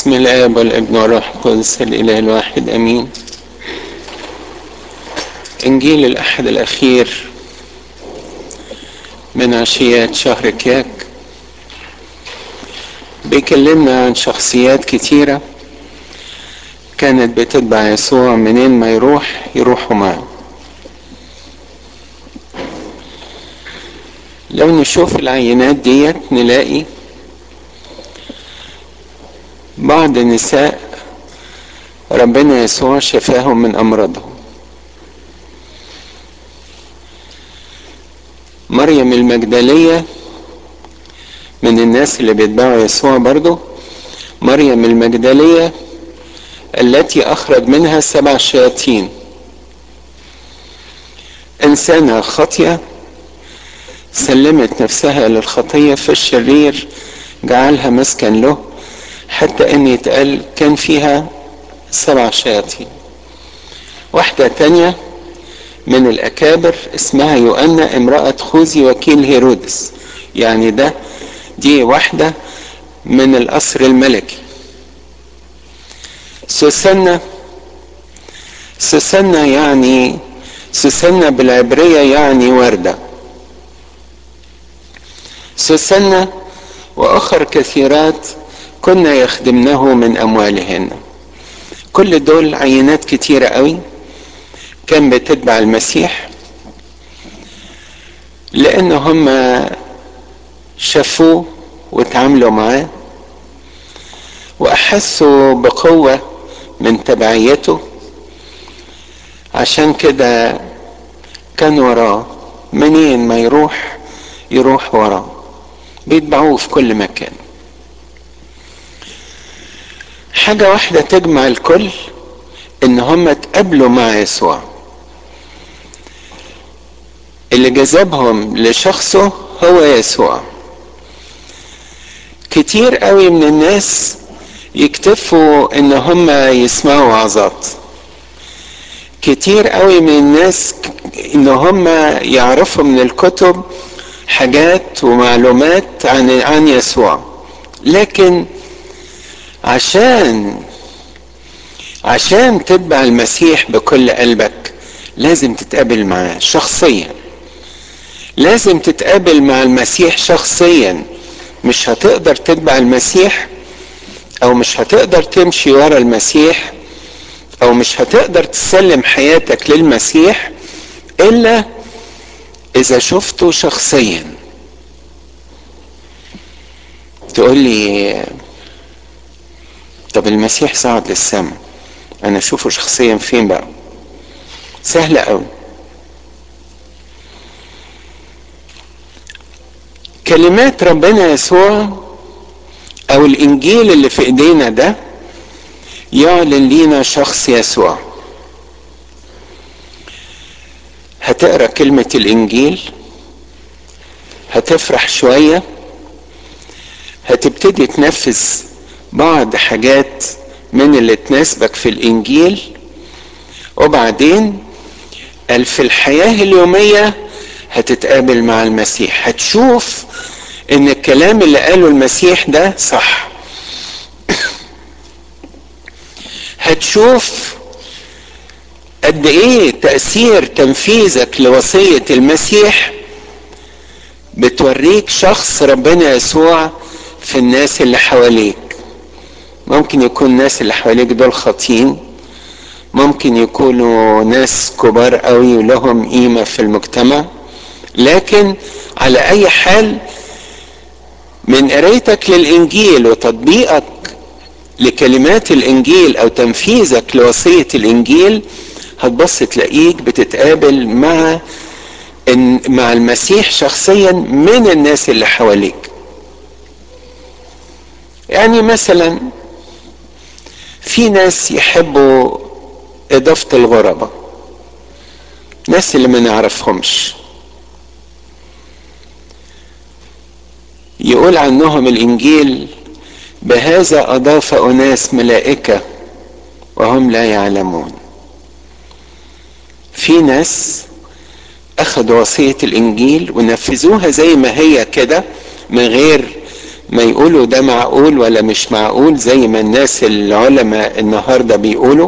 بسم الآب والابن والروح القدس الإله الواحد أمين إنجيل الأحد الأخير من عشيات شهر كياك بيكلمنا عن شخصيات كتيرة كانت بتتبع يسوع منين ما يروح يروحوا معه لو نشوف العينات ديت نلاقي بعض النساء ربنا يسوع شفاهم من أمراضهم مريم المجدلية من الناس اللي بيتبعوا يسوع برضو مريم المجدلية التي أخرج منها سبع شياطين إنسانة خاطية سلمت نفسها للخطية فالشرير جعلها مسكن له حتى ان يتقال كان فيها سبع شياطين واحدة تانية من الأكابر اسمها يؤنى امرأة خوذي وكيل هيرودس يعني ده دي واحدة من القصر الملكي سوسنة سوسنة يعني سوسنة بالعبرية يعني وردة سوسنة وأخر كثيرات كنا يخدمنه من أموالهن كل دول عينات كتيرة قوي كان بتتبع المسيح لأن هم شافوه وتعاملوا معاه وأحسوا بقوة من تبعيته عشان كده كان وراه منين ما يروح يروح وراه بيتبعوه في كل مكان حاجة واحدة تجمع الكل ان هم اتقابلوا مع يسوع اللي جذبهم لشخصه هو يسوع كتير قوي من الناس يكتفوا ان هم يسمعوا وعظات كتير قوي من الناس ان هم يعرفوا من الكتب حاجات ومعلومات عن عن يسوع لكن عشان عشان تتبع المسيح بكل قلبك لازم تتقابل معاه شخصيا لازم تتقابل مع المسيح شخصيا مش هتقدر تتبع المسيح او مش هتقدر تمشي ورا المسيح او مش هتقدر تسلم حياتك للمسيح الا اذا شفته شخصيا تقول لي طب المسيح صعد للسماء انا اشوفه شخصيا فين بقى سهلة قوي كلمات ربنا يسوع او الانجيل اللي في ايدينا ده يعلن لينا شخص يسوع هتقرا كلمة الانجيل هتفرح شوية هتبتدي تنفذ بعض حاجات من اللي تناسبك في الانجيل وبعدين في الحياة اليومية هتتقابل مع المسيح هتشوف ان الكلام اللي قاله المسيح ده صح هتشوف قد ايه تأثير تنفيذك لوصية المسيح بتوريك شخص ربنا يسوع في الناس اللي حواليك ممكن يكون الناس اللي حواليك دول خاطين ممكن يكونوا ناس كبار قوي ولهم قيمة في المجتمع لكن على اي حال من قرايتك للانجيل وتطبيقك لكلمات الانجيل او تنفيذك لوصية الانجيل هتبص تلاقيك بتتقابل مع مع المسيح شخصيا من الناس اللي حواليك يعني مثلا في ناس يحبوا إضافة الغرباء ناس اللي ما نعرفهمش يقول عنهم الإنجيل بهذا أضاف أناس ملائكة وهم لا يعلمون في ناس أخذوا وصية الإنجيل ونفذوها زي ما هي كده من غير ما يقولوا ده معقول ولا مش معقول زي ما الناس العلماء النهارده بيقولوا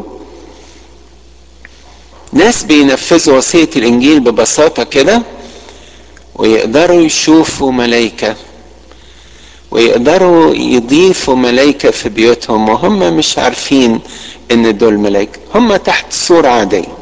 ناس بينفذوا وصية الإنجيل ببساطة كده ويقدروا يشوفوا ملايكة ويقدروا يضيفوا ملايكة في بيوتهم وهم مش عارفين إن دول ملايكة هم تحت صورة عادية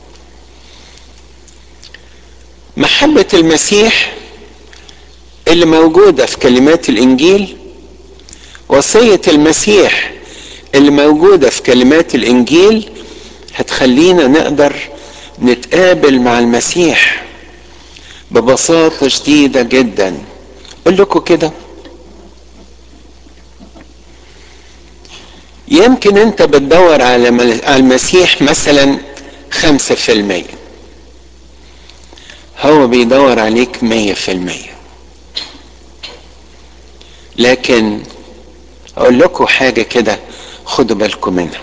محبة المسيح اللي موجودة في كلمات الإنجيل وصية المسيح اللي موجودة في كلمات الإنجيل هتخلينا نقدر نتقابل مع المسيح ببساطة شديدة جدا أقول لكم كده يمكن أنت بتدور على المسيح مثلا خمسة في المية هو بيدور عليك مية في المية لكن اقول لكم حاجة كده خدوا بالكم منها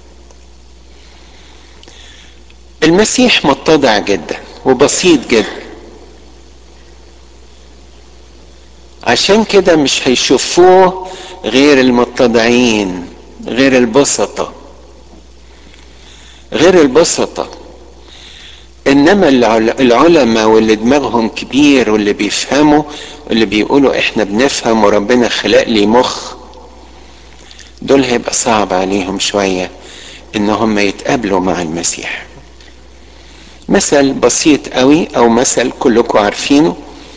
المسيح متضع جدا وبسيط جدا عشان كده مش هيشوفوه غير المتضعين غير البسطة غير البسطة انما العلماء واللي دماغهم كبير واللي بيفهموا واللي بيقولوا احنا بنفهم وربنا خلق لي مخ دول هيبقى صعب عليهم شوية ان هم يتقابلوا مع المسيح مثل بسيط قوي او مثل كلكم عارفينه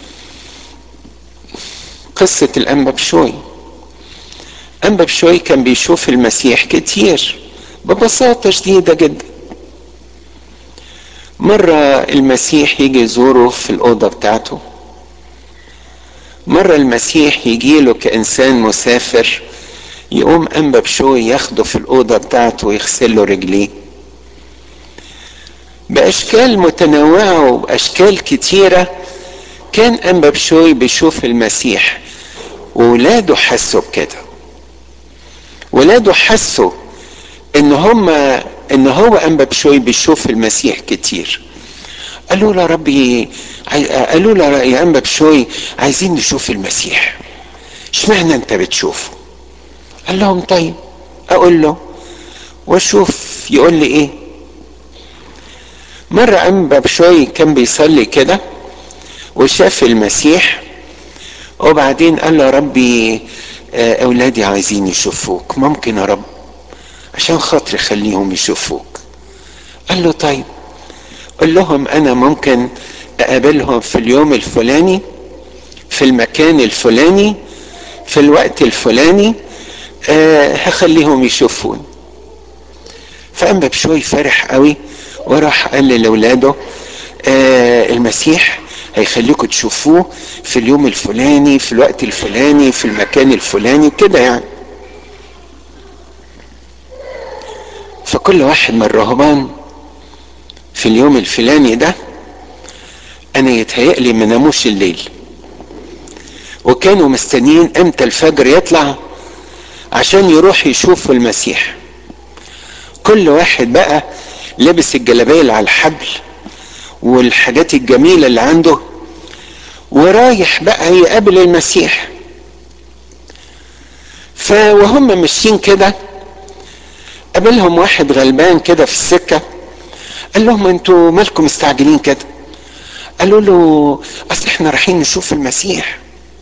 قصة الأنبا بشوي أنبا بشوي كان بيشوف المسيح كتير ببساطة شديدة جدا مرة المسيح يجي يزوره في الأوضة بتاعته مرة المسيح يجيله كإنسان مسافر يقوم أنبا بشوي ياخده في الأوضة بتاعته ويغسل له رجليه بأشكال متنوعة وبأشكال كتيرة كان أنبا بشوي بيشوف المسيح وولاده حسوا بكده ولاده حسوا ان هما ان هو انبا بشوي بيشوف المسيح كتير قالوا له ربي قالوا له يا انبا بشوي عايزين نشوف المسيح اشمعنى انت بتشوفه قال لهم طيب اقول له واشوف يقول لي ايه مرة انبا بشوي كان بيصلي كده وشاف المسيح وبعدين قال له ربي اولادي عايزين يشوفوك ممكن يا رب عشان خاطري خليهم يشوفوك قال له طيب قل لهم انا ممكن اقابلهم في اليوم الفلاني في المكان الفلاني في الوقت الفلاني أه هخليهم يشوفون فأنبا بشوي فرح قوي وراح قال لاولاده أه المسيح هيخليكم تشوفوه في اليوم الفلاني في الوقت الفلاني في المكان الفلاني كده يعني فكل واحد من الرهبان في اليوم الفلاني ده انا يتهيألي ما ناموش الليل وكانوا مستنيين امتى الفجر يطلع عشان يروح يشوفوا المسيح كل واحد بقى لابس الجلابيه اللي على الحبل والحاجات الجميله اللي عنده ورايح بقى يقابل المسيح فوهم ماشيين كده قابلهم واحد غلبان كده في السكه قال لهم انتوا مالكم مستعجلين كده قالوا له اصل احنا رايحين نشوف المسيح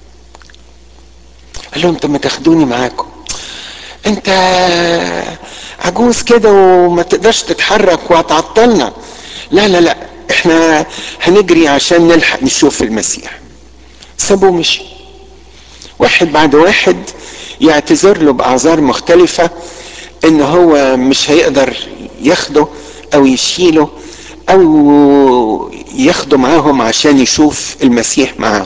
قال لهم طب ما تاخدوني معاكم انت عجوز كده وما تقدرش تتحرك وهتعطلنا لا لا لا احنا هنجري عشان نلحق نشوف المسيح سابوه مشي واحد بعد واحد يعتذر له باعذار مختلفه ان هو مش هيقدر ياخده او يشيله او ياخده معاهم عشان يشوف المسيح معاهم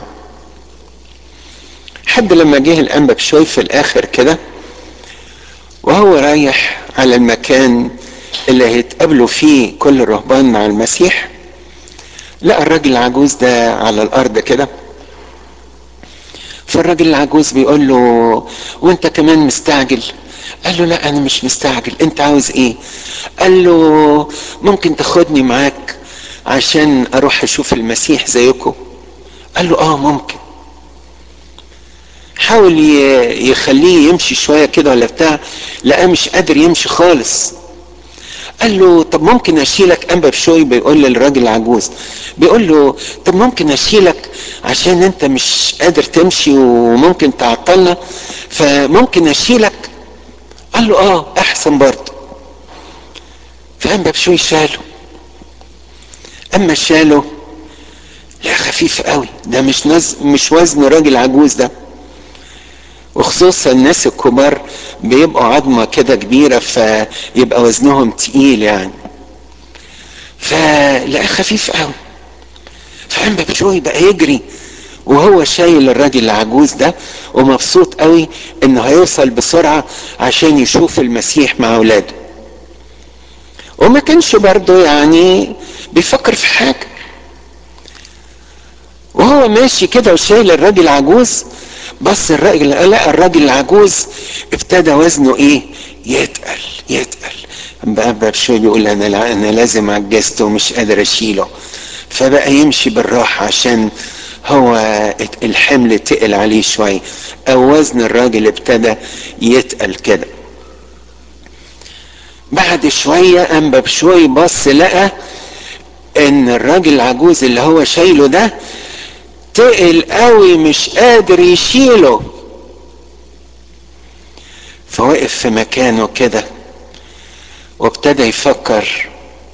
حد لما جه الانبا بشوي في الاخر كده وهو رايح على المكان اللي هيتقابلوا فيه كل الرهبان مع المسيح لقى الراجل العجوز ده على الارض كده فالراجل العجوز بيقول له وانت كمان مستعجل قال له لا انا مش مستعجل انت عاوز ايه قال له ممكن تاخدني معاك عشان اروح اشوف المسيح زيكم قال له اه ممكن حاول يخليه يمشي شوية كده ولا بتاع لقاه مش قادر يمشي خالص قال له طب ممكن اشيلك انبا بشوي بيقول للراجل العجوز بيقول له طب ممكن اشيلك عشان انت مش قادر تمشي وممكن تعطلنا فممكن اشيلك قال له اه احسن برضه فانبا بشوي شاله اما شاله لا خفيف قوي ده مش نز... مش وزن راجل عجوز ده وخصوصا الناس الكبار بيبقوا عظمه كده كبيره فيبقى وزنهم تقيل يعني فلقاه خفيف قوي فقام بشوي بقى يجري وهو شايل الراجل العجوز ده ومبسوط قوي انه هيوصل بسرعه عشان يشوف المسيح مع اولاده وما كانش برضه يعني بيفكر في حاجه وهو ماشي كده وشايل الراجل العجوز بص الراجل لقى الراجل العجوز ابتدى وزنه ايه يتقل يتقل بقى شويه بيقول انا انا لازم عجزته ومش قادر اشيله فبقى يمشي بالراحه عشان هو الحمل تقل عليه شويه او وزن الراجل ابتدى يتقل كده بعد شويه قام بشوي بص لقى ان الراجل العجوز اللي هو شايله ده تقل قوي مش قادر يشيله فوقف في مكانه كده وابتدى يفكر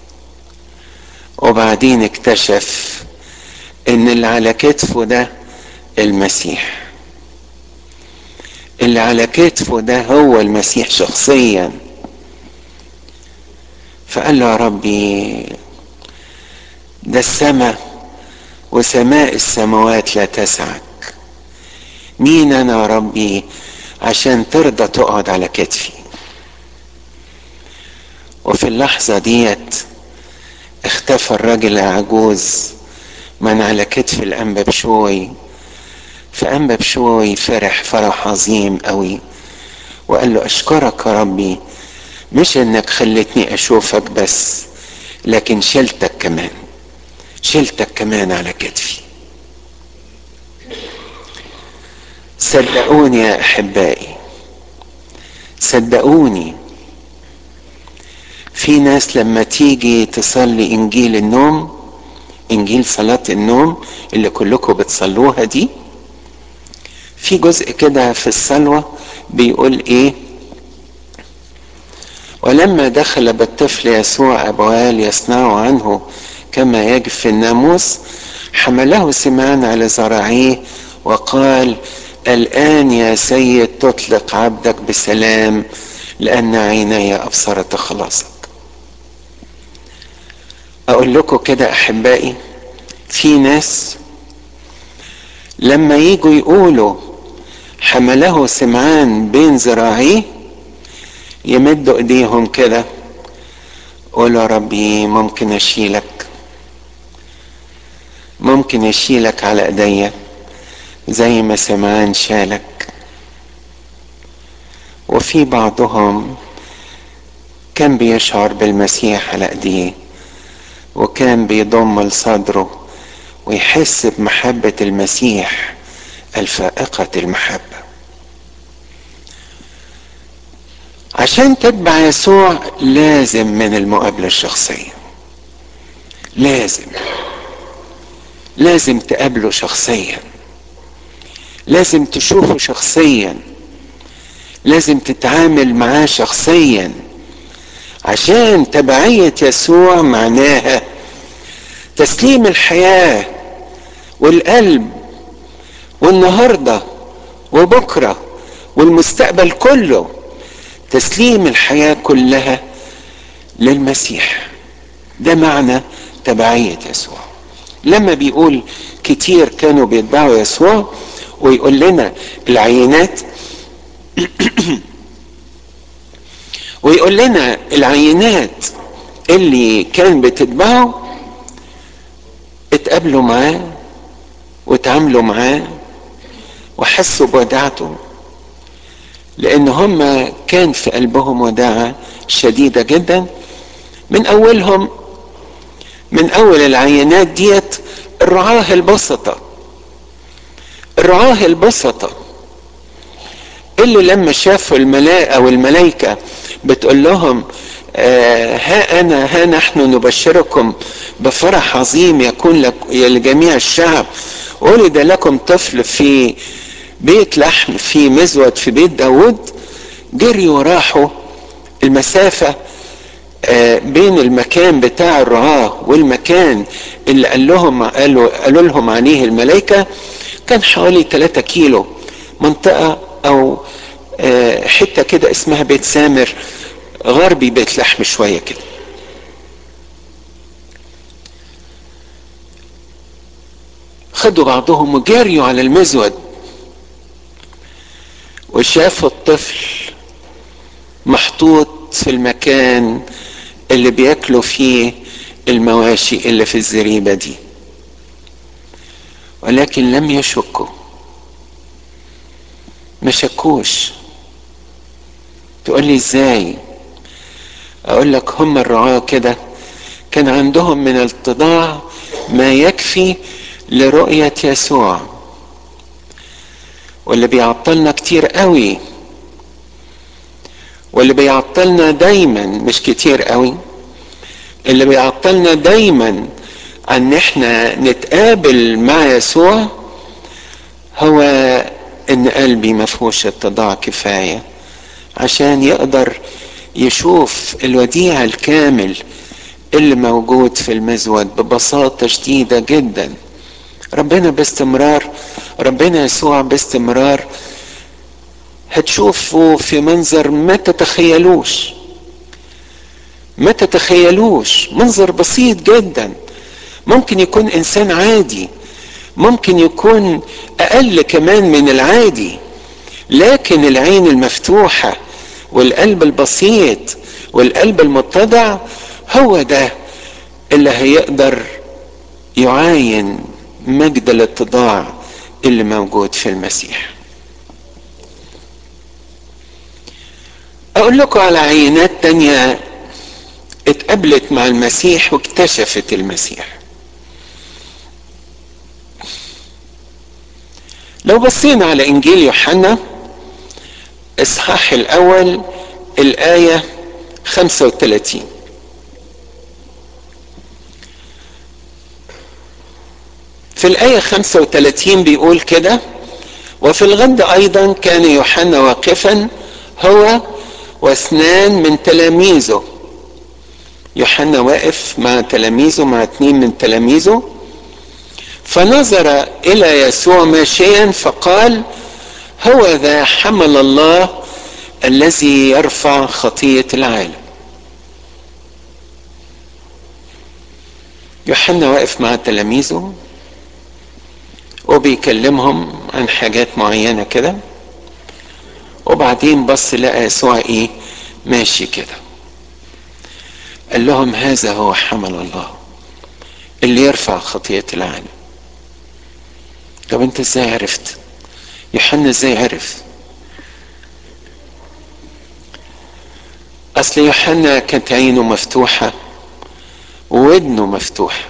وبعدين اكتشف ان اللي على كتفه ده المسيح اللي على كتفه ده هو المسيح شخصيا فقال له يا ربي ده السماء وسماء السماوات لا تسعك مين انا يا ربي عشان ترضى تقعد على كتفي وفي اللحظة ديت اختفى الراجل العجوز من على كتف الأنبا بشوي فأنبا بشوي فرح فرح عظيم قوي وقال له أشكرك يا ربي مش إنك خلتني أشوفك بس لكن شلتك كمان شلتك كمان على كتفي صدقوني يا احبائي صدقوني في ناس لما تيجي تصلي انجيل النوم انجيل صلاة النوم اللي كلكم بتصلوها دي في جزء كده في الصلوة بيقول ايه ولما دخل بالطفل يسوع ابواه ليصنعوا عنه كما يجب في الناموس حمله سمعان على ذراعيه وقال الآن يا سيد تطلق عبدك بسلام لأن عيني أبصرت خلاصك أقول لكم كده أحبائي في ناس لما يجوا يقولوا حمله سمعان بين ذراعيه يمدوا ايديهم كده قولوا يا ربي ممكن اشيلك ممكن اشيلك على ايديا زي ما سمعان شالك وفي بعضهم كان بيشعر بالمسيح على ايديه وكان بيضم لصدره ويحس بمحبة المسيح الفائقة المحبة عشان تتبع يسوع لازم من المقابلة الشخصية لازم لازم تقابله شخصيا لازم تشوفه شخصيا لازم تتعامل معاه شخصيا عشان تبعية يسوع معناها تسليم الحياة والقلب والنهاردة وبكرة والمستقبل كله تسليم الحياة كلها للمسيح ده معنى تبعية يسوع لما بيقول كتير كانوا بيتبعوا يسوع ويقول لنا العينات ويقول لنا العينات اللي كان بتتبعه اتقابلوا معاه وتعاملوا معاه وحسوا بوداعته لان هم كان في قلبهم وداعة شديدة جدا من اولهم من اول العينات ديت الرعاة البسطة الرعاة البسطة اللي لما شافوا الملائكة او الملائكة بتقول لهم آه ها انا ها نحن نبشركم بفرح عظيم يكون لك لجميع الشعب ولد لكم طفل في بيت لحم في مزود في بيت داود جريوا وراحوا المسافة آه بين المكان بتاع الرعاة والمكان اللي قال لهم قالوا, قالوا لهم عليه الملائكة كان حوالي 3 كيلو منطقة او آه حتة كده اسمها بيت سامر غربي بيت لحم شوية كده خدوا بعضهم وجاريوا على المزود وشافوا الطفل محطوط في المكان اللي بياكلوا فيه المواشي اللي في الزريبة دي ولكن لم يشكوا ما شكوش تقول لي ازاي اقول لك هم الرعاة كده كان عندهم من الاتضاع ما يكفي لرؤية يسوع واللي بيعطلنا كتير قوي واللي بيعطلنا دايما مش كتير قوي اللي بيعطلنا دايما ان احنا نتقابل مع يسوع هو ان قلبي ما فيهوش اتضاع كفايه عشان يقدر يشوف الوديع الكامل اللي موجود في المزود ببساطه شديده جدا ربنا باستمرار ربنا يسوع باستمرار هتشوفوا في منظر ما تتخيلوش ما تتخيلوش منظر بسيط جدا ممكن يكون انسان عادي ممكن يكون اقل كمان من العادي لكن العين المفتوحه والقلب البسيط والقلب المتضع هو ده اللي هيقدر يعاين مجد الاتضاع اللي موجود في المسيح اقول لكم على عينات تانية اتقابلت مع المسيح واكتشفت المسيح لو بصينا على انجيل يوحنا اصحاح الاول الايه 35 في الآية 35 بيقول كده وفي الغد أيضا كان يوحنا واقفا هو واثنان من تلاميذه يوحنا واقف مع تلاميذه مع اثنين من تلاميذه فنظر إلى يسوع ماشيا فقال هو ذا حمل الله الذي يرفع خطية العالم يوحنا واقف مع تلاميذه وبيكلمهم عن حاجات معينة كده وبعدين بص لقى يسوع ايه ماشي كده قال لهم هذا هو حمل الله اللي يرفع خطية العالم طب انت ازاي عرفت يوحنا ازاي عرف اصل يوحنا كانت عينه مفتوحة وودنه مفتوحه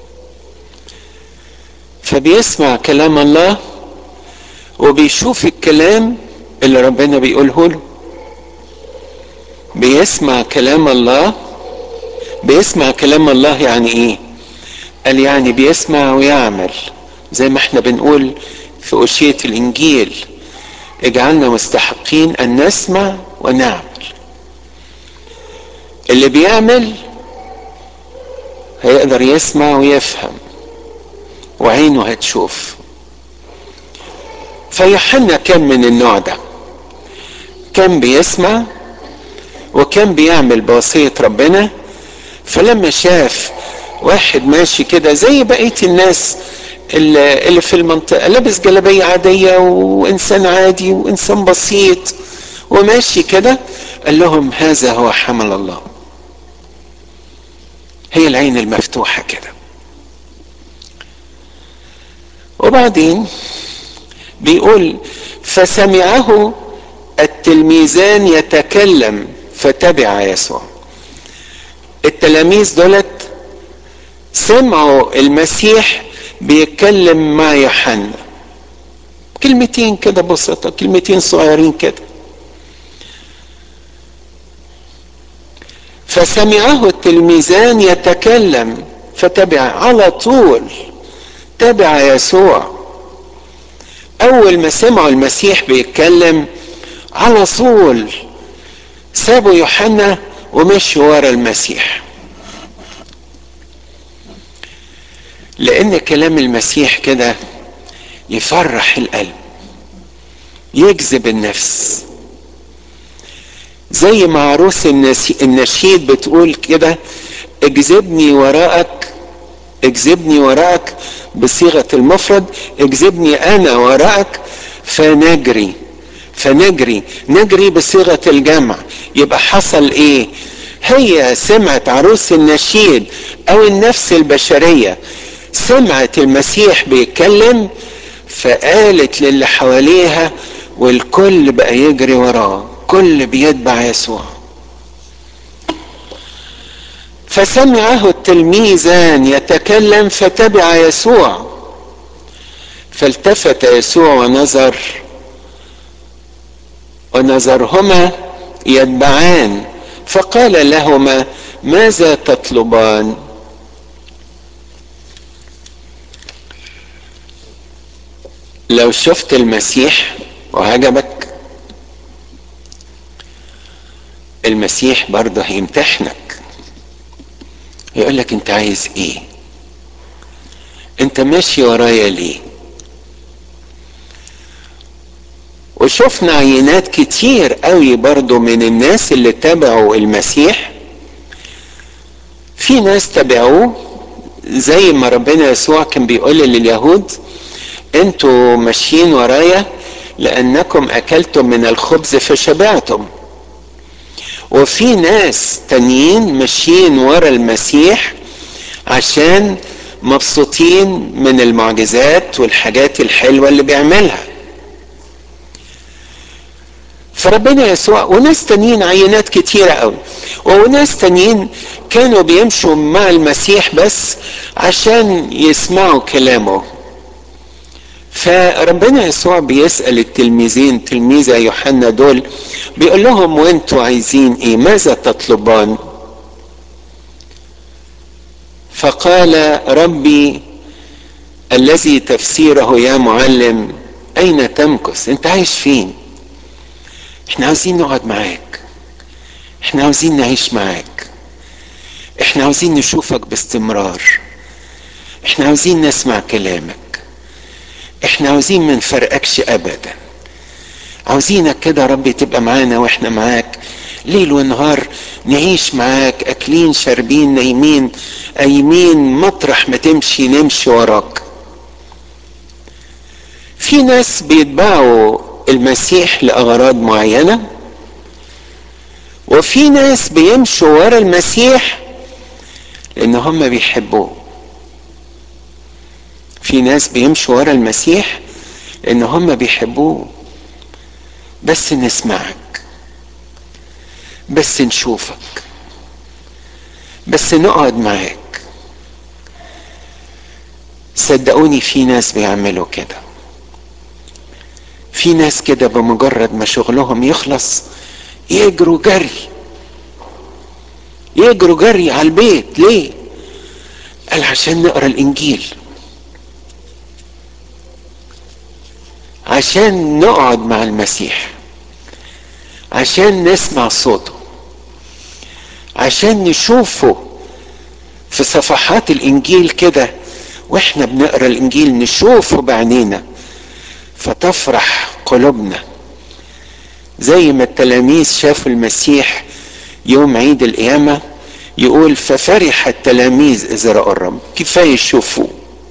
فبيسمع كلام الله وبيشوف الكلام اللي ربنا بيقوله له بيسمع كلام الله بيسمع كلام الله يعني ايه قال يعني بيسمع ويعمل زي ما احنا بنقول في أشية الإنجيل اجعلنا مستحقين أن نسمع ونعمل اللي بيعمل هيقدر يسمع ويفهم وعينه هتشوف فيوحنا كان من النوع ده كان بيسمع وكان بيعمل بوصية ربنا فلما شاف واحد ماشي كده زي بقية الناس اللي في المنطقة لابس جلابية عادية وإنسان عادي وإنسان بسيط وماشي كده قال لهم هذا هو حمل الله هي العين المفتوحة كده وبعدين بيقول فسمعه التلميذان يتكلم فتبع يسوع التلاميذ دولت سمعوا المسيح بيتكلم مع يوحنا كلمتين كده بسيطة كلمتين صغيرين كده فسمعه التلميذان يتكلم فتبع على طول تبع يسوع اول ما سمعوا المسيح بيتكلم على طول سابوا يوحنا ومشوا ورا المسيح لان كلام المسيح كده يفرح القلب يجذب النفس زي ما عروس النشيد بتقول كده اجذبني وراءك اجذبني وراءك بصيغة المفرد اجذبني انا وراءك فنجري فنجري نجري بصيغة الجمع يبقى حصل ايه هي سمعت عروس النشيد او النفس البشرية سمعت المسيح بيتكلم فقالت للي حواليها والكل بقى يجري وراه كل بيتبع يسوع فسمعه التلميذان يتكلم فتبع يسوع فالتفت يسوع ونظر ونظرهما يتبعان فقال لهما ماذا تطلبان لو شفت المسيح وعجبك المسيح برضه هيمتحنك يقول لك انت عايز ايه انت ماشي ورايا ليه وشفنا عينات كتير قوي برضو من الناس اللي تبعوا المسيح في ناس تبعوه زي ما ربنا يسوع كان بيقول لليهود انتوا ماشيين ورايا لانكم اكلتم من الخبز فشبعتم وفي ناس تانيين ماشيين ورا المسيح عشان مبسوطين من المعجزات والحاجات الحلوة اللي بيعملها فربنا يسوع وناس تانيين عينات كتيرة قوي وناس تانيين كانوا بيمشوا مع المسيح بس عشان يسمعوا كلامه فربنا يسوع بيسأل التلميذين تلميذة يوحنا دول بيقول لهم وانتوا عايزين ايه ماذا تطلبان فقال ربي الذي تفسيره يا معلم اين تمكث انت عايش فين احنا عاوزين نقعد معاك احنا عاوزين نعيش معاك احنا عاوزين نشوفك باستمرار احنا عاوزين نسمع كلامك احنا عاوزين ما نفرقكش ابدا عاوزينك كده يا رب تبقى معانا واحنا معاك ليل ونهار نعيش معاك اكلين شاربين نايمين قايمين مطرح ما تمشي نمشي وراك في ناس بيتبعوا المسيح لاغراض معينه وفي ناس بيمشوا ورا المسيح لان هم بيحبوه في ناس بيمشوا ورا المسيح لان هم بيحبوه بس نسمعك بس نشوفك بس نقعد معاك صدقوني في ناس بيعملوا كده في ناس كده بمجرد ما شغلهم يخلص يجروا جري يجروا جري على البيت ليه قال عشان نقرا الانجيل عشان نقعد مع المسيح عشان نسمع صوته عشان نشوفه في صفحات الانجيل كده واحنا بنقرا الانجيل نشوفه بعينينا فتفرح قلوبنا زي ما التلاميذ شافوا المسيح يوم عيد القيامه يقول ففرح التلاميذ اذا راوا الرب كفايه يشوفوه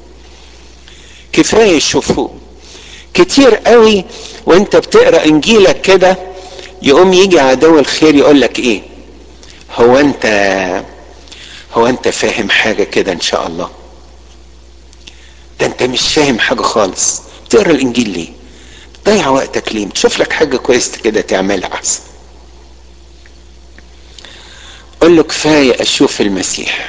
كفايه يشوفوه كتير قوي وانت بتقرا انجيلك كده يقوم يجي عدو الخير يقول لك ايه هو انت هو انت فاهم حاجه كده ان شاء الله ده انت مش فاهم حاجه خالص تقرا الانجيل ليه ضيع وقتك ليه تشوف لك حاجه كويسه كده تعملها احسن قول له كفايه اشوف المسيح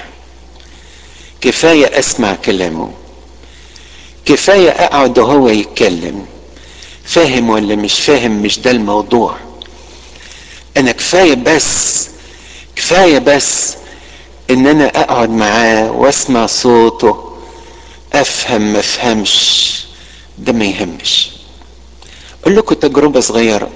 كفايه اسمع كلامه كفايه اقعد وهو يتكلم فاهم ولا مش فاهم مش ده الموضوع انا كفايه بس كفايه بس ان انا اقعد معاه واسمع صوته افهم ما افهمش ده ما يهمش اقول لكم تجربه صغيره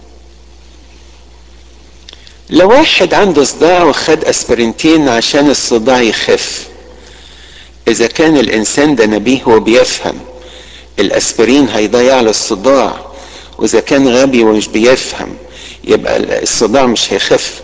لو واحد عنده صداع وخد اسبرنتين عشان الصداع يخف اذا كان الانسان ده نبيه وبيفهم الاسبرين هيضيع له الصداع واذا كان غبي ومش بيفهم يبقى الصداع مش هيخف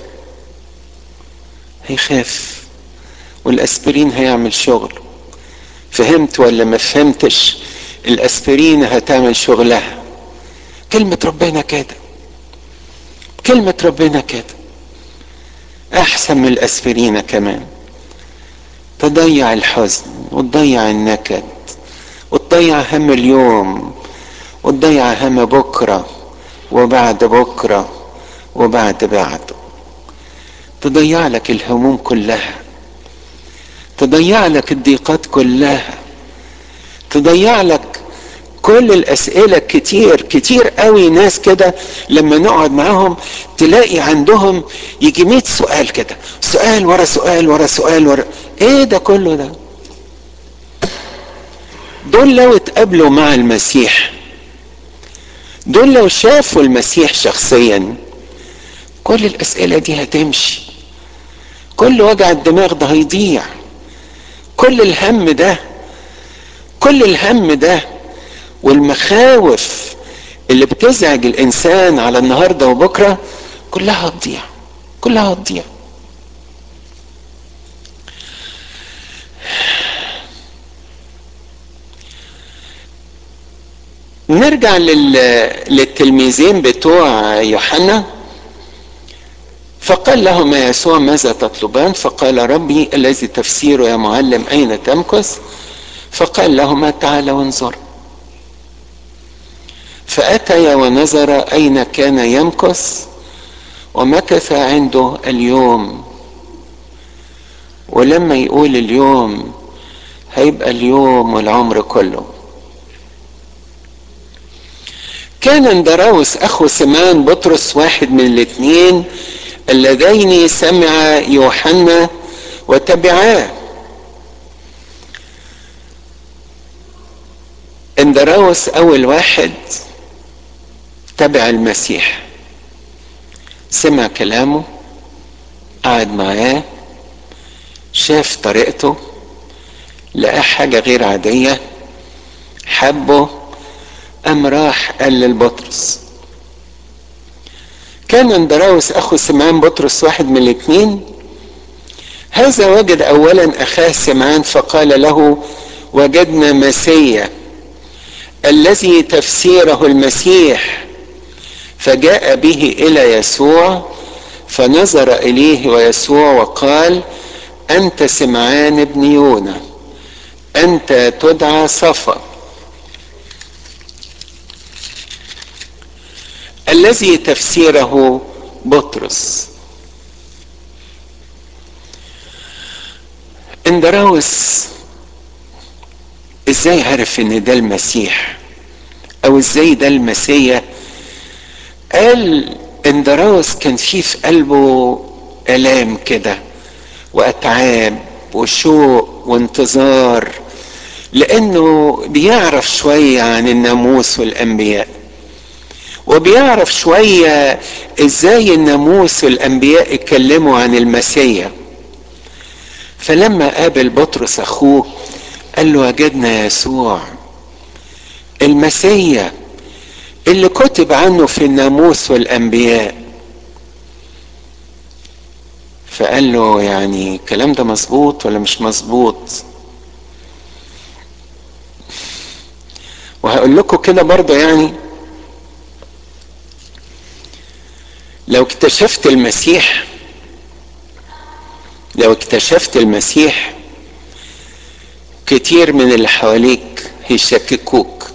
هيخف والاسبرين هيعمل شغل فهمت ولا ما فهمتش الاسبرين هتعمل شغلها كلمة ربنا كده كلمة ربنا كده احسن من الاسبرين كمان تضيع الحزن وتضيع النكد وتضيع هم اليوم وتضيع هم بكرة وبعد بكرة وبعد بعده تضيع لك الهموم كلها تضيع لك الضيقات كلها تضيع لك كل الاسئله كتير كتير قوي ناس كده لما نقعد معاهم تلاقي عندهم يجي 100 سؤال كده سؤال ورا سؤال ورا سؤال ورا ايه ده كله ده دول لو اتقابلوا مع المسيح دول لو شافوا المسيح شخصيا كل الاسئله دي هتمشي كل وجع الدماغ ده هيضيع كل الهم ده كل الهم ده والمخاوف اللي بتزعج الانسان على النهارده وبكره كلها هتضيع كلها هتضيع نرجع لل... للتلميذين بتوع يوحنا فقال لهما يسوع ماذا تطلبان فقال ربي الذي تفسيره يا معلم اين تمكث فقال لهما تعالى وانظر فأتيا ونظر أين كان يمكث ومكث عنده اليوم ولما يقول اليوم هيبقى اليوم والعمر كله كان اندراوس اخو سمان بطرس واحد من الاثنين اللذين سمع يوحنا وتبعاه اندراوس اول واحد تبع المسيح سمع كلامه قعد معاه شاف طريقته لقى حاجة غير عادية حبه قام راح قال للبطرس كان اندراوس اخو سمعان بطرس واحد من الاثنين هذا وجد اولا اخاه سمعان فقال له وجدنا مسيا الذي تفسيره المسيح فجاء به الى يسوع فنظر اليه ويسوع وقال انت سمعان ابن يونا انت تدعى صفا الذي تفسيره بطرس اندراوس ازاي عرف ان ده المسيح او ازاي ده المسيح قال اندراوس كان فيه في قلبه الام كده واتعاب وشوق وانتظار لانه بيعرف شويه عن الناموس والانبياء وبيعرف شويه ازاي الناموس والانبياء اتكلموا عن المسيح فلما قابل بطرس اخوه قال له وجدنا يسوع المسيح اللي كتب عنه في الناموس والانبياء فقال له يعني الكلام ده مظبوط ولا مش مظبوط وهقول لكم كده برضه يعني لو اكتشفت المسيح لو اكتشفت المسيح كتير من اللي حواليك هيشككوك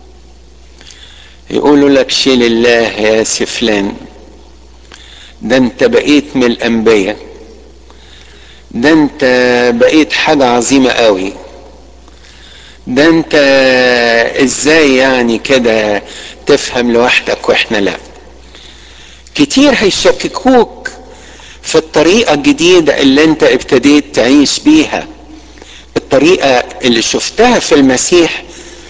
يقولوا لك شيل الله يا سفلان ده انت بقيت من الانبياء ده انت بقيت حاجة عظيمة قوي ده انت ازاي يعني كده تفهم لوحدك واحنا لا كتير هيشككوك في الطريقة الجديدة اللي انت ابتديت تعيش بيها الطريقة اللي شفتها في المسيح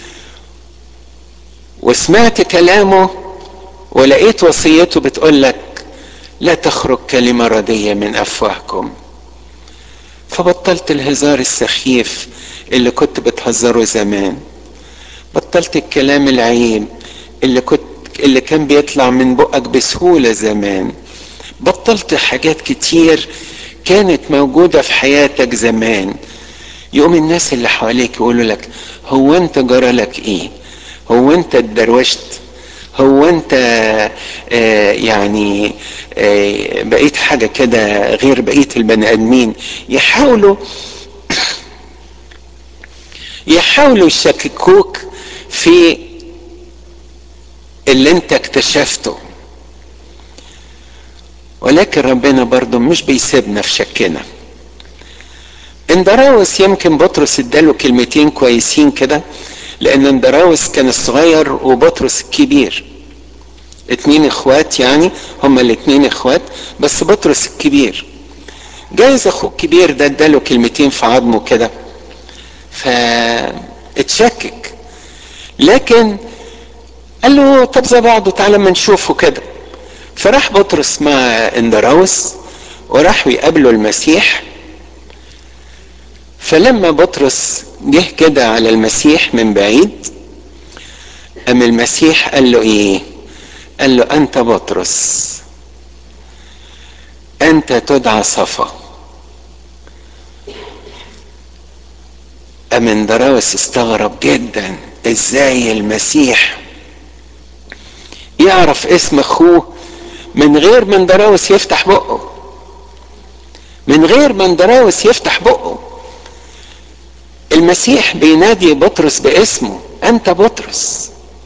وسمعت كلامه ولقيت وصيته بتقول لك لا تخرج كلمة ردية من أفواهكم فبطلت الهزار السخيف اللي كنت بتهزره زمان بطلت الكلام العيب اللي كنت اللي كان بيطلع من بقك بسهولة زمان بطلت حاجات كتير كانت موجودة في حياتك زمان يقوم الناس اللي حواليك يقولوا لك هو انت جرى لك ايه هو انت اتدروشت هو انت آه يعني آه بقيت حاجة كده غير بقية البني ادمين يحاولوا يحاولوا يشككوك في اللي انت اكتشفته ولكن ربنا برضه مش بيسيبنا في شكنا اندراوس يمكن بطرس اداله كلمتين كويسين كده لان اندراوس كان الصغير وبطرس الكبير اتنين اخوات يعني هما الاتنين اخوات بس بطرس الكبير جايز اخوه الكبير ده اداله كلمتين في عظمه كده فاتشكك لكن قال له طب زي بعضه تعالى ما نشوفه كده فراح بطرس مع اندراوس وراحوا يقابلوا المسيح فلما بطرس جه كده على المسيح من بعيد أم المسيح قال له ايه قال له انت بطرس انت تدعى صفا أم اندراوس استغرب جدا ازاي المسيح يعرف اسم اخوه من غير ما اندراوس يفتح بقه من غير ما اندراوس يفتح بقه المسيح بينادي بطرس باسمه انت بطرس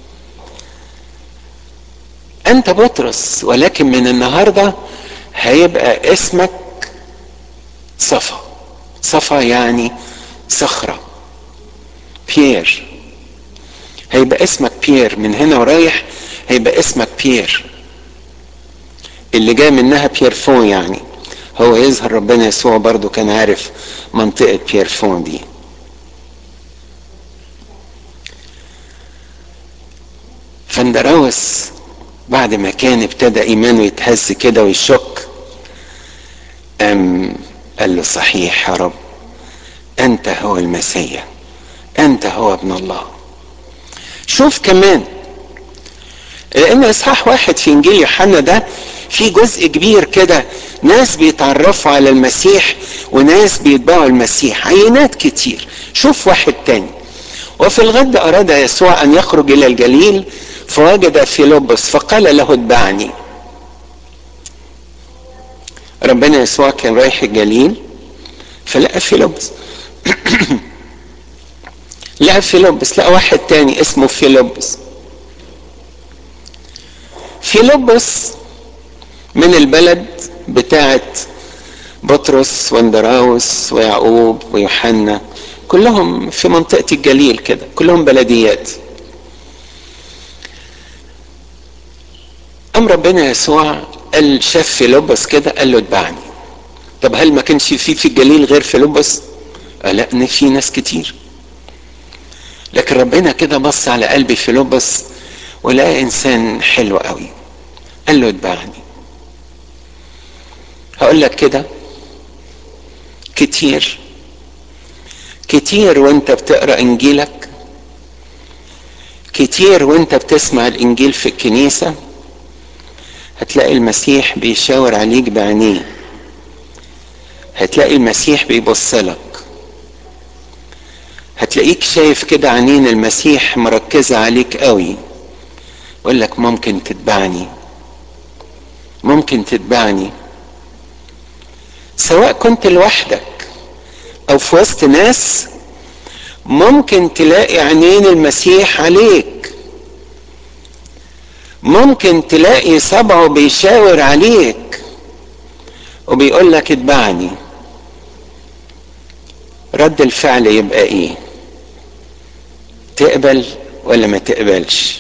انت بطرس ولكن من النهارده هيبقى اسمك صفا صفا يعني صخره بيير هيبقى اسمك بيير من هنا ورايح هيبقى اسمك بيير اللي جاي منها بيرفون يعني هو يظهر ربنا يسوع برضو كان عارف منطقة بيرفون دي فاندراوس بعد ما كان ابتدى ايمانه يتهز كده ويشك ام قال له صحيح يا رب انت هو المسيح انت هو ابن الله شوف كمان لان اصحاح واحد في انجيل يوحنا ده في جزء كبير كده ناس بيتعرفوا على المسيح وناس بيتبعوا المسيح عينات كتير شوف واحد تاني وفي الغد اراد يسوع ان يخرج الى الجليل فوجد فيلبس فقال له اتبعني ربنا يسوع كان رايح الجليل فلقى فيلبس لقى فيلبس لقى واحد تاني اسمه فيلبس فيلبس من البلد بتاعت بطرس واندراوس ويعقوب ويوحنا كلهم في منطقة الجليل كده كلهم بلديات أم ربنا يسوع قال شاف فيلبس كده قال له اتبعني طب هل ما كانش في في الجليل غير فيلبس؟ قال لا ان في ناس كتير لكن ربنا كده بص على قلب فيلبس ولقى انسان حلو قوي قال له اتبعني هقول لك كده كتير كتير وانت بتقرا انجيلك كتير وانت بتسمع الانجيل في الكنيسه هتلاقي المسيح بيشاور عليك بعينيه هتلاقي المسيح بيبص لك هتلاقيك شايف كده عينين المسيح مركزة عليك قوي يقول لك ممكن تتبعني ممكن تتبعني سواء كنت لوحدك او في وسط ناس ممكن تلاقي عينين المسيح عليك ممكن تلاقي صبعه بيشاور عليك وبيقول لك اتبعني رد الفعل يبقى ايه تقبل ولا ما تقبلش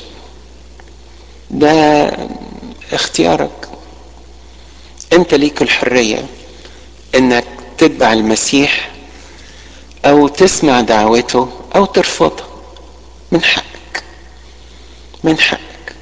ده اختيارك انت ليك الحرية انك تتبع المسيح او تسمع دعوته او ترفضها من حقك من حقك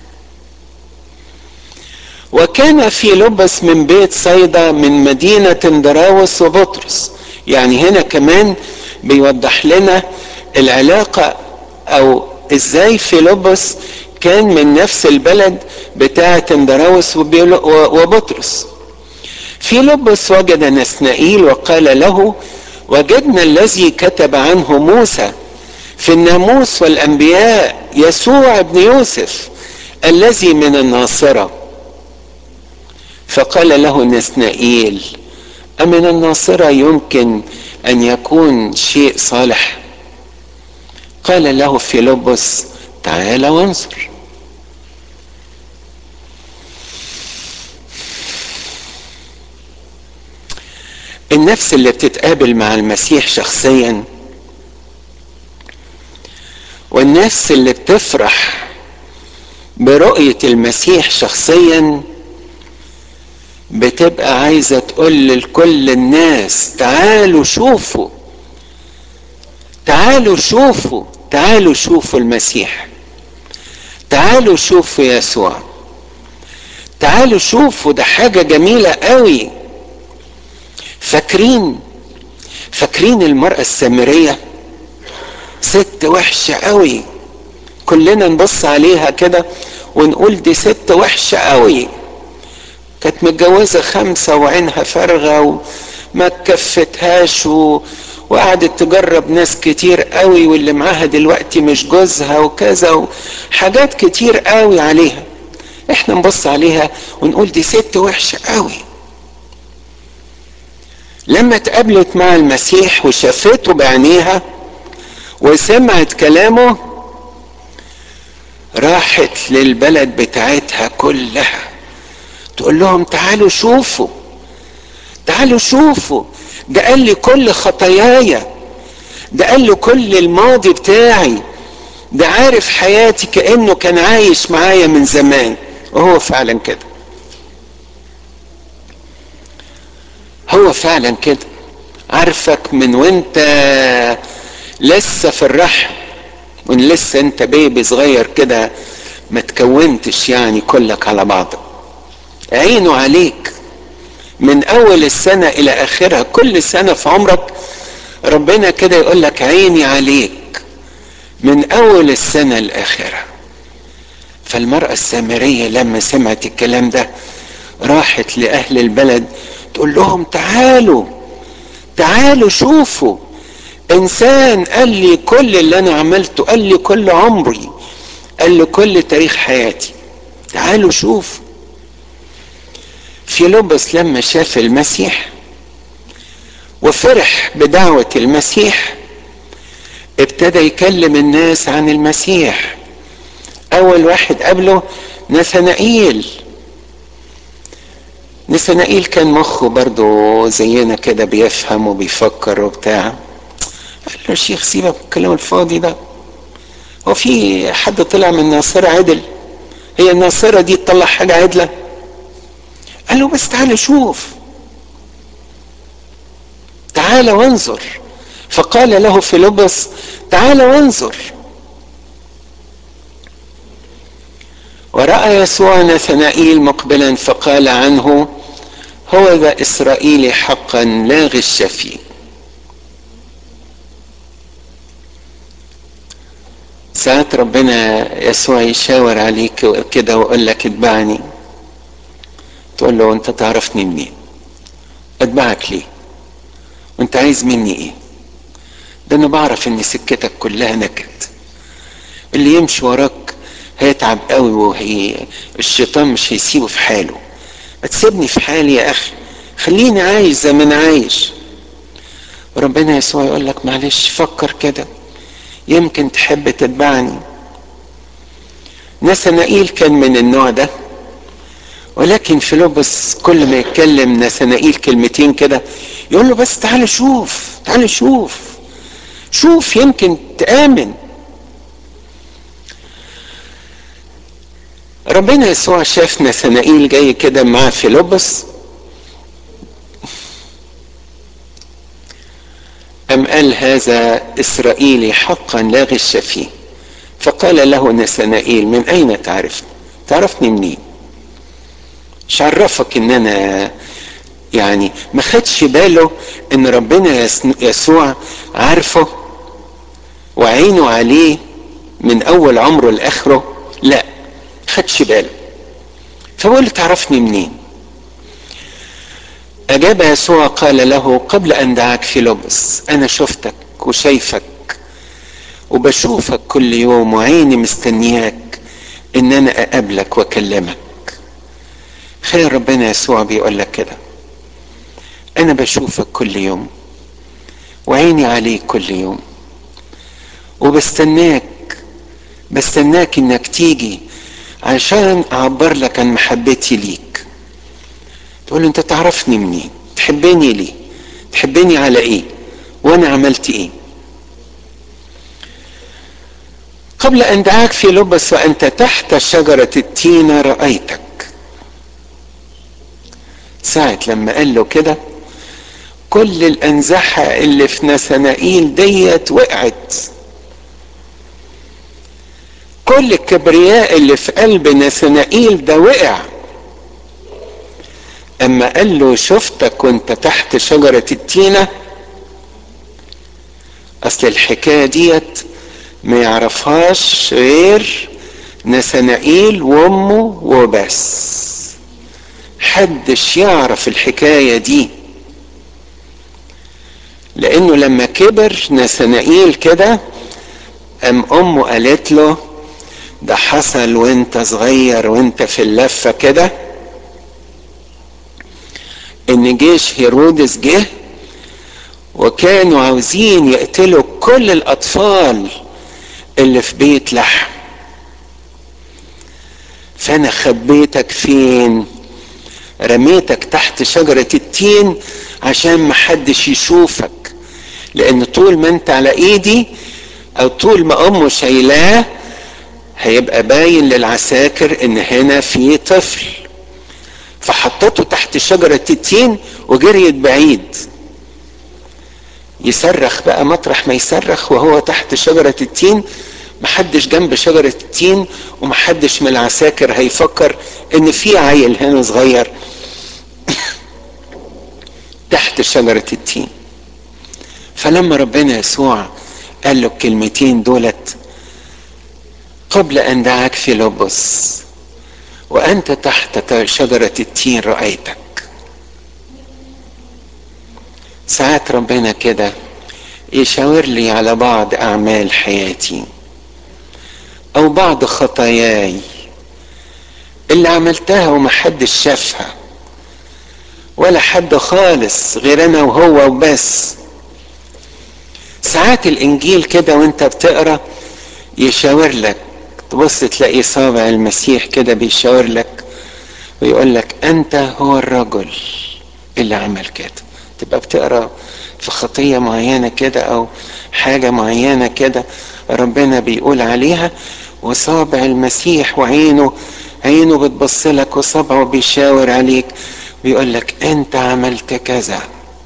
وكان في لبس من بيت صيدا من مدينة دراوس وبطرس يعني هنا كمان بيوضح لنا العلاقة او ازاي في لبس كان من نفس البلد بتاعة دراوس وبطرس في لبس وجد نسنائيل وقال له وجدنا الذي كتب عنه موسى في الناموس والانبياء يسوع ابن يوسف الذي من الناصره فقال له نسنائيل أمن الناصرة يمكن أن يكون شيء صالح قال له فيلبس تعال وانظر النفس اللي بتتقابل مع المسيح شخصيا والنفس اللي بتفرح برؤية المسيح شخصيا بتبقى عايزة تقول لكل الناس تعالوا شوفوا تعالوا شوفوا تعالوا شوفوا المسيح تعالوا شوفوا يسوع تعالوا شوفوا ده حاجة جميلة قوي فاكرين فاكرين المرأة السامرية ست وحشة قوي كلنا نبص عليها كده ونقول دي ست وحشة قوي كانت متجوزة خمسة وعينها فارغة وما كفتهاش و... وقعدت تجرب ناس كتير قوي واللي معاها دلوقتي مش جوزها وكذا وحاجات كتير قوي عليها احنا نبص عليها ونقول دي ست وحشة قوي لما اتقابلت مع المسيح وشافته بعينيها وسمعت كلامه راحت للبلد بتاعتها كلها تقول لهم تعالوا شوفوا تعالوا شوفوا ده قال لي كل خطاياي ده قال لي كل الماضي بتاعي ده عارف حياتي كانه كان عايش معايا من زمان وهو فعلا كده هو فعلا كده عارفك من وانت لسه في الرحم وان لسه انت بيبي صغير كده ما تكونتش يعني كلك على بعضك عينه عليك من اول السنة الى اخرها كل سنة في عمرك ربنا كده يقول لك عيني عليك من اول السنة لاخرها فالمرأة السامرية لما سمعت الكلام ده راحت لأهل البلد تقول لهم تعالوا تعالوا شوفوا إنسان قال لي كل اللي أنا عملته قال لي كل عمري قال لي كل تاريخ حياتي تعالوا شوفوا فيلبس لما شاف المسيح وفرح بدعوة المسيح ابتدى يكلم الناس عن المسيح اول واحد قبله نثنائيل نثنائيل كان مخه برضه زينا كده بيفهم وبيفكر وبتاع قال له الشيخ سيبك من الكلام الفاضي ده هو في حد طلع من الناصرة عدل هي الناصرة دي تطلع حاجة عدلة قال له بس تعالى شوف تعالى وانظر فقال له فيلبس تعالى وانظر ورأى يسوع نثنائيل مقبلا فقال عنه هو ذا إسرائيلي حقا لا غش فيه ساعات ربنا يسوع يشاور عليك كده ويقول لك اتبعني تقول له انت تعرفني منين اتبعك ليه وانت عايز مني ايه ده انا بعرف ان سكتك كلها نكد اللي يمشي وراك هيتعب قوي وهي الشيطان مش هيسيبه في حاله ما تسيبني في حالي يا اخي خليني عايش زي ما انا عايش وربنا يسوع يقول لك معلش فكر كده يمكن تحب تتبعني نثنائيل كان من النوع ده ولكن فيلبس كل ما يتكلم نثنائيل كلمتين كده يقول له بس تعال شوف تعال شوف شوف يمكن تآمن ربنا يسوع شاف نثنائيل جاي كده معاه فيلبس أم قال هذا إسرائيلي حقا لا غش فيه فقال له نثنائيل من أين تعرفني تعرفني منين مش عرفك ان انا يعني ما خدش باله ان ربنا يسوع عارفه وعينه عليه من اول عمره لاخره لا خدش باله فبقول تعرفني منين اجاب يسوع قال له قبل ان دعاك في لبس انا شفتك وشايفك وبشوفك كل يوم وعيني مستنياك ان انا اقابلك واكلمك خير ربنا يسوع بيقول لك كده انا بشوفك كل يوم وعيني عليك كل يوم وبستناك بستناك انك تيجي عشان اعبر لك عن محبتي ليك تقول له انت تعرفني منين تحبني ليه تحبني على ايه وانا عملت ايه قبل ان دعاك في لبس وانت تحت شجرة التين رأيتك ساعة لما قال له كده كل الأنزحة اللي في نسنائيل ديت وقعت كل الكبرياء اللي في قلب نسنائيل ده وقع أما قال له شفتك وانت تحت شجرة التينة أصل الحكاية ديت ما يعرفهاش غير نسنائيل وأمه وبس حدش يعرف الحكاية دي لانه لما كبر نسنائيل كده ام امه قالت له ده حصل وانت صغير وانت في اللفة كده ان جيش هيرودس جه وكانوا عاوزين يقتلوا كل الاطفال اللي في بيت لحم فانا خبيتك فين رميتك تحت شجرة التين عشان محدش يشوفك لان طول ما انت على ايدي او طول ما امه شايلاه هيبقى باين للعساكر ان هنا في طفل فحطته تحت شجرة التين وجريت بعيد يصرخ بقى مطرح ما يصرخ وهو تحت شجرة التين محدش جنب شجرة التين ومحدش من العساكر هيفكر ان في عيل هنا صغير تحت شجرة التين فلما ربنا يسوع قال له الكلمتين دولت قبل ان دعاك في لبس وانت تحت شجرة التين رأيتك ساعات ربنا كده يشاور لي على بعض اعمال حياتي او بعض خطاياي اللي عملتها ومحدش شافها ولا حد خالص غير انا وهو وبس ساعات الانجيل كده وانت بتقرا يشاور لك تبص تلاقي صابع المسيح كده بيشاور لك ويقول لك انت هو الرجل اللي عمل كده تبقى بتقرا في خطيه معينه كده او حاجه معينه كده ربنا بيقول عليها وصابع المسيح وعينه عينه بتبص لك وصبعه بيشاور عليك بيقول لك انت عملت كذا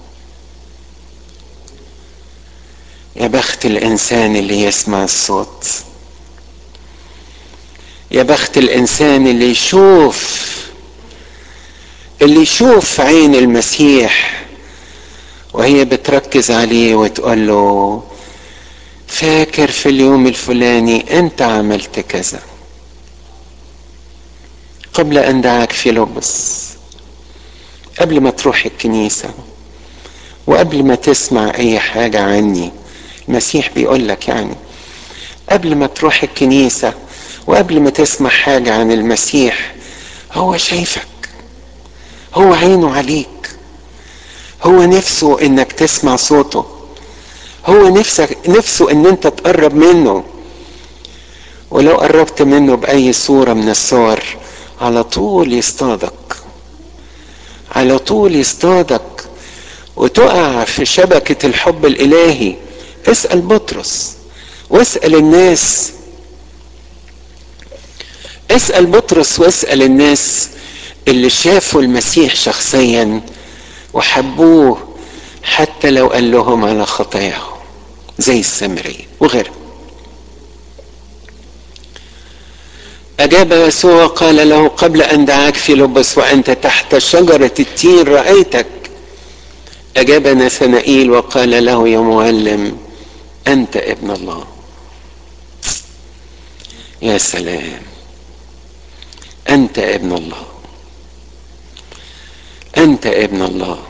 يا بخت الانسان اللي يسمع الصوت يا بخت الانسان اللي يشوف اللي يشوف عين المسيح وهي بتركز عليه وتقول له فاكر في اليوم الفلاني انت عملت كذا قبل ان دعاك في لبس قبل ما تروح الكنيسة وقبل ما تسمع اي حاجة عني المسيح بيقول لك يعني قبل ما تروح الكنيسة وقبل ما تسمع حاجة عن المسيح هو شايفك هو عينه عليك هو نفسه انك تسمع صوته هو نفسك نفسه ان انت تقرب منه ولو قربت منه باي صورة من الصور على طول يصطادك على طول يصطادك وتقع في شبكة الحب الالهي اسأل بطرس واسأل الناس اسأل بطرس واسأل الناس اللي شافوا المسيح شخصيا وحبوه حتى لو قال لهم على خطاياهم زي السامرية وغيرها أجاب يسوع قال له قبل أن دعاك في لبس وأنت تحت شجرة التين رأيتك أجاب نثنائيل وقال له يا معلم أنت ابن الله يا سلام أنت ابن الله أنت ابن الله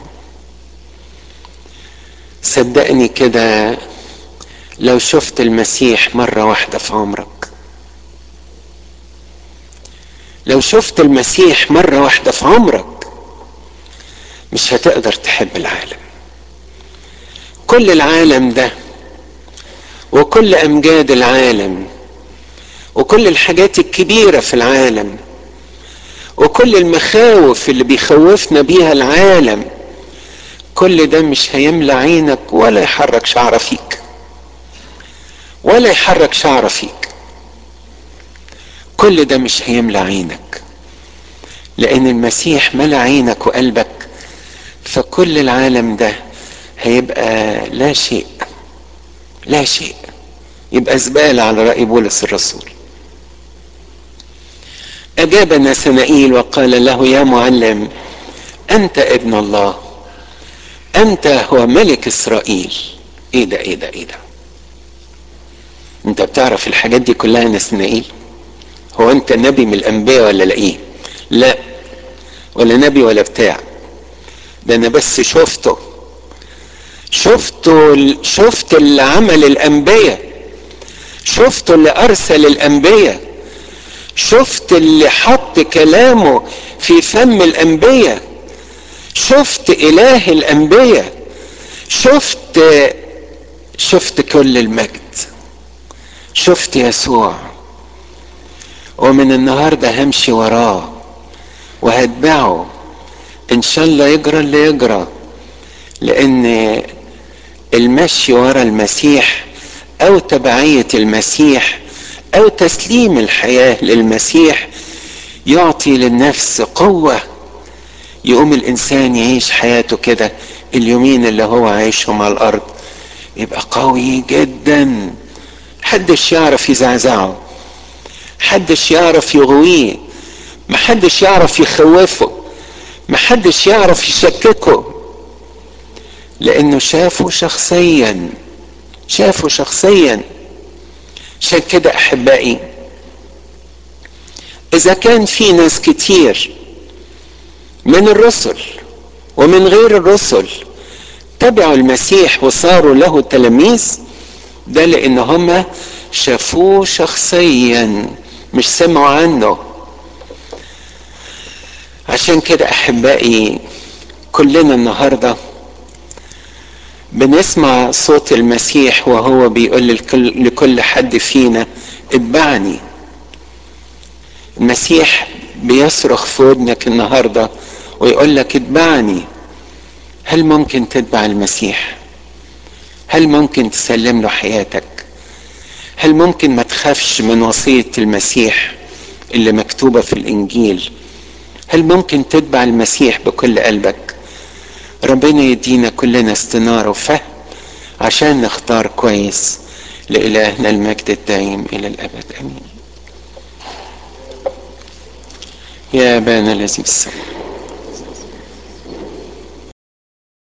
صدقني كده لو شفت المسيح مرة واحدة في عمرك لو شفت المسيح مرة واحدة في عمرك مش هتقدر تحب العالم كل العالم ده وكل أمجاد العالم وكل الحاجات الكبيرة في العالم وكل المخاوف اللي بيخوفنا بيها العالم كل ده مش هيملى عينك ولا يحرك شعر فيك ولا يحرك شعر فيك كل ده مش هيملى عينك لان المسيح ملى عينك وقلبك فكل العالم ده هيبقى لا شيء لا شيء يبقى زبالة على رأي بولس الرسول أجاب نثنائيل وقال له يا معلم أنت ابن الله أنت هو ملك إسرائيل إيه ده إيه ده إيه ده أنت بتعرف الحاجات دي كلها نثنائيل هو أنت نبي من الأنبياء ولا لا إيه لا ولا نبي ولا بتاع ده أنا بس شفته شفته شفت اللي عمل الأنبياء شفت اللي أرسل الأنبياء شفت اللي حط كلامه في فم الأنبياء شفت إله الأنبياء شفت شفت كل المجد شفت يسوع ومن النهاردة همشي وراه وهتبعه إن شاء الله يجرى اللي يجرى لأن المشي ورا المسيح أو تبعية المسيح أو تسليم الحياة للمسيح يعطي للنفس قوة يقوم الإنسان يعيش حياته كده اليومين اللي هو عايشهم على الأرض يبقى قوي جدا محدش يعرف يزعزعه محدش يعرف يغويه محدش يعرف يخوفه محدش يعرف يشككه لانه شافه شخصيا شافه شخصيا عشان كده احبائي اذا كان في ناس كتير من الرسل ومن غير الرسل تبعوا المسيح وصاروا له تلاميذ ده لان هم شافوه شخصيا مش سمعوا عنه عشان كده احبائي كلنا النهارده بنسمع صوت المسيح وهو بيقول لكل, لكل حد فينا اتبعني المسيح بيصرخ في ودنك النهارده ويقول لك اتبعني هل ممكن تتبع المسيح هل ممكن تسلم له حياتك هل ممكن ما تخافش من وصيه المسيح اللي مكتوبه في الانجيل هل ممكن تتبع المسيح بكل قلبك ربنا يدينا كلنا استنارة وفهم عشان نختار كويس لإلهنا المجد الدائم إلى الأبد أمين يا أبانا الذي في السماء